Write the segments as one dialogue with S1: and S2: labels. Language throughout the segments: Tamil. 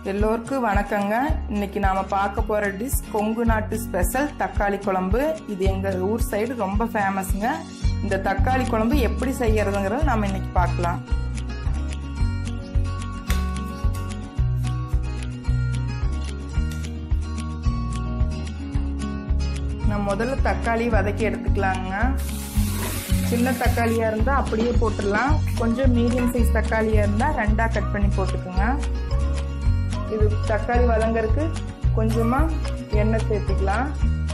S1: எல்லோருக்கும் வணக்கங்க இன்னைக்கு நாம பார்க்க போற டிஷ் கொங்கு நாட்டு ஸ்பெஷல் தக்காளி குழம்பு இது எங்க ஊர் சைடு ரொம்ப ஃபேமஸ்ங்க இந்த தக்காளி குழம்பு எப்படி செய்யறதுங்கிறத நாம இன்னைக்கு பார்க்கலாம் நான் முதல்ல தக்காளி வதக்கி எடுத்துக்கலாங்க சின்ன தக்காளியாக இருந்தால் அப்படியே போட்டுடலாம் கொஞ்சம் மீடியம் சைஸ் தக்காளியாக இருந்தால் ரெண்டாக கட் பண்ணி போட்டுக்கோங்க இது தக்காளி வதங்கறதுக்கு கொஞ்சமாக எண்ணெய் சேர்த்துக்கலாம்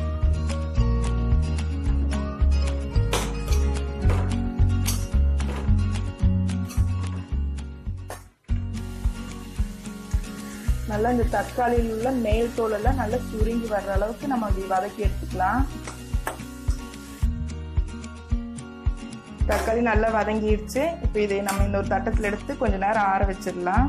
S1: நல்லா இந்த தக்காளியில் உள்ள மேல் தோல் எல்லாம் நல்லா சுருங்கி வர்ற அளவுக்கு நம்ம அப்படி வதக்கி எடுத்துக்கலாம் தக்காளி நல்லா வதங்கிடுச்சு இப்போ இதை நம்ம இந்த ஒரு தட்டத்தில் எடுத்து கொஞ்ச நேரம் ஆற வச்சிடலாம்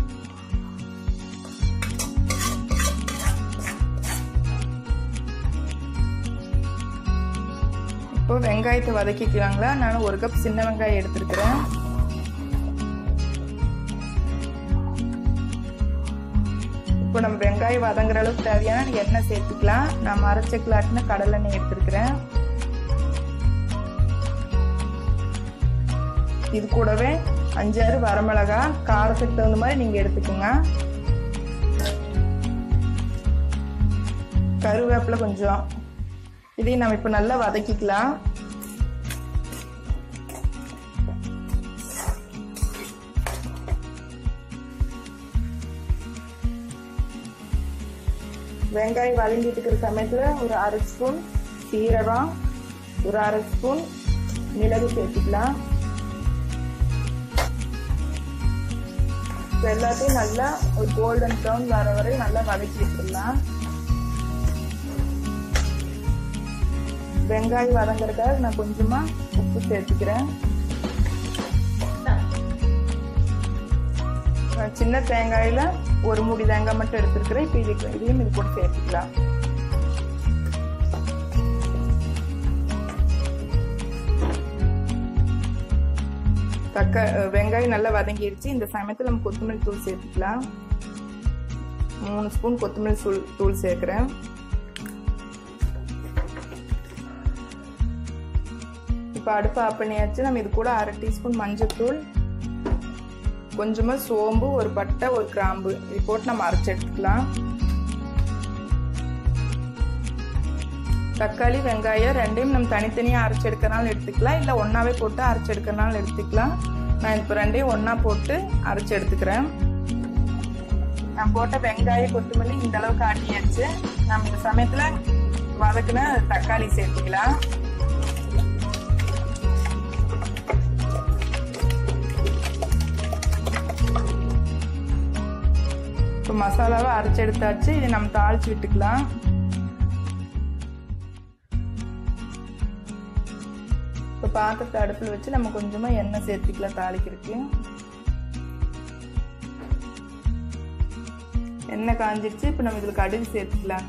S1: இப்போ வெங்காயத்தை வதக்கிக்கலாங்களா நான் ஒரு கப் சின்ன வெங்காயம் எடுத்துருக்கிறேன் இப்போ நம்ம வெங்காயம் வதங்குற அளவுக்கு தேவையான எண்ணெய் சேர்த்துக்கலாம் நான் மரச்சக்கலாட்டின கடலெண்ணெய் எடுத்துருக்கிறேன் இது கூடவே அஞ்சாறு வரமிளகா காரத்துக்கு தகுந்த மாதிரி நீங்க எடுத்துக்கோங்க கருவேப்பிலை கொஞ்சம் இதையும் நம்ம இப்போ நல்லா வதக்கிக்கலாம் வெங்காயம் வதங்கிட்டு இருக்கிற சமயத்தில் ஒரு அரை ஸ்பூன் சீரகம் ஒரு அரை ஸ்பூன் மிளகு சேர்த்துக்கலாம் எல்லாத்தையும் நல்லா ஒரு கோல்டன் ப்ரௌன் வர வரை நல்லா வதக்கி விட்டுடலாம் வெங்காயம் வதங்குறதுக்காக நான் கொஞ்சமா உப்பு சேர்த்துக்கிறேன் சின்ன தேங்காயில ஒரு மூடி தேங்காய் மட்டும் எடுத்துருக்கிறேன் இப்போ இதுக்கு இதையும் இது கூட சேர்த்துக்கலாம் தக்கா வெங்காயம் நல்லா வதங்கிடுச்சு இந்த சமயத்தில் நம்ம கொத்தமல்லி தூள் சேர்த்துக்கலாம் மூணு ஸ்பூன் கொத்தமல்லி தூள் தூள் சேர்க்குறேன் இப்போ அடுப்பு ஆஃப் பண்ணியாச்சு நம்ம இது கூட அரை டீஸ்பூன் மஞ்சள்தூள் கொஞ்சமாக சோம்பு ஒரு பட்டை ஒரு கிராம்பு இது போட்டு நம்ம அரைச்சி எடுத்துக்கலாம் தக்காளி வெங்காயம் ரெண்டையும் நம்ம தனித்தனியாக அரைச்சி எடுக்கிறனாலும் எடுத்துக்கலாம் இல்லை ஒன்றாவே போட்டு அரைச்சி எடுக்கிறனாலும் எடுத்துக்கலாம் நான் இப்போ ரெண்டையும் ஒன்றா போட்டு அரைச்சி எடுத்துக்கிறேன் நான் போட்ட வெங்காயம் கொத்தமல்லி இந்த அளவுக்கு ஆட்டியாச்சு நம்ம இந்த சமயத்தில் வதக்குன தக்காளி சேர்த்துக்கலாம் இப்போ மசாலாவை அரைச்சி எடுத்தாச்சு இதை நம்ம தாளிச்சு விட்டுக்கலாம் இப்போ பாத்திரத்தை அடுப்பில் வச்சு நம்ம கொஞ்சமாக எண்ணெய் சேர்த்துக்கலாம் தாளிக்கிறதுக்கு எண்ணெய் காஞ்சிருச்சு இப்போ நம்ம இதில் கடுகு சேர்த்துக்கலாம்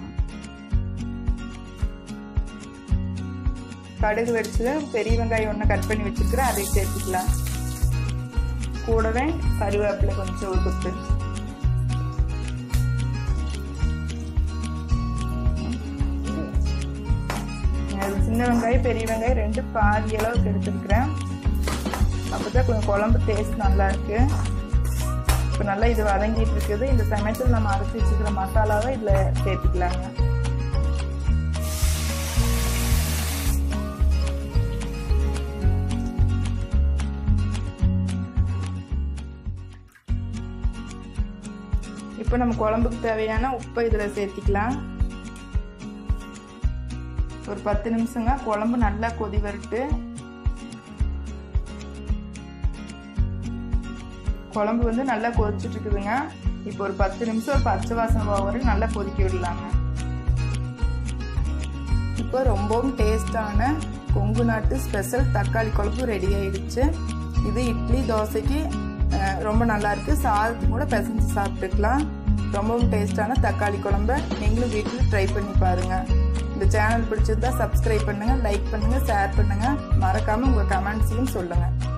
S1: கடுகு வெடிச்சது பெரிய வெங்காயம் ஒன்று கட் பண்ணி வச்சுருக்கிறேன் அதை சேர்த்துக்கலாம் கூடவே கருவேப்பிலை கொஞ்சம் ஒரு கொத்து சின்ன வெங்காயம் பெரிய வெங்காயம் ரெண்டு பாதி அளவுக்கு எடுத்துருக்கிறேன் அப்போ தான் கொஞ்சம் குழம்பு டேஸ்ட் நல்லா இருக்கு இப்போ நல்லா இது வதங்கிட்டு இருக்குது இந்த சமயத்தில் நம்ம அரைச்சி வச்சுக்கிற மசாலாவை இதில் சேர்த்துக்கலாங்க இப்போ நம்ம குழம்புக்கு தேவையான உப்பை இதில் சேர்த்திக்கலாம் ஒரு பத்து நிமிஷங்க குழம்பு நல்லா கொதி வரட்டு குழம்பு வந்து நல்லா கொதிச்சுட்டு இருக்குதுங்க இப்போ ஒரு பத்து நிமிஷம் ஒரு பச்சை வாசனை போக வரையும் நல்லா கொதிக்க விடலாங்க இப்போ ரொம்பவும் டேஸ்டான கொங்கு நாட்டு ஸ்பெஷல் தக்காளி குழம்பு ரெடி ஆயிடுச்சு இது இட்லி தோசைக்கு ரொம்ப நல்லா இருக்கு சாதத்து கூட பிசைஞ்சு சாப்பிட்டுக்கலாம் ரொம்பவும் டேஸ்டான தக்காளி குழம்ப நீங்களும் வீட்டில் ட்ரை பண்ணி பாருங்கள் இந்த சேனல் பிடிச்சிருந்தா சப்ஸ்கிரைப் பண்ணுங்கள் லைக் பண்ணுங்கள் ஷேர் பண்ணுங்கள் மறக்காமல் உங்கள் கமெண்ட்ஸையும் சொல்லுங்கள்